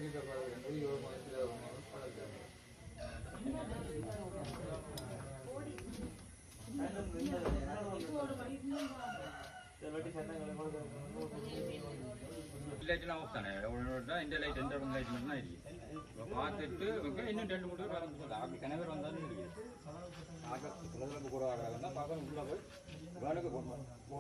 வீட்டை பார்க்குறது ஒரு மனசில் பழக்கம் லைட்லாம் ஆஃப் தானே தான் இந்த லைட் எந்த லைட் மட்டும் தான் இருக்கு இப்போ பார்த்துட்டு இவங்க இன்னும் ரெண்டு மூணு பேர் வரணும் ஆக்கு கிணவர் வந்தாலும் இருக்குது ஆக்க குளத்தில் கூட வராங்கன்னா பார்க்கணும் உள்ள போய் வேணுக்கு போகணும்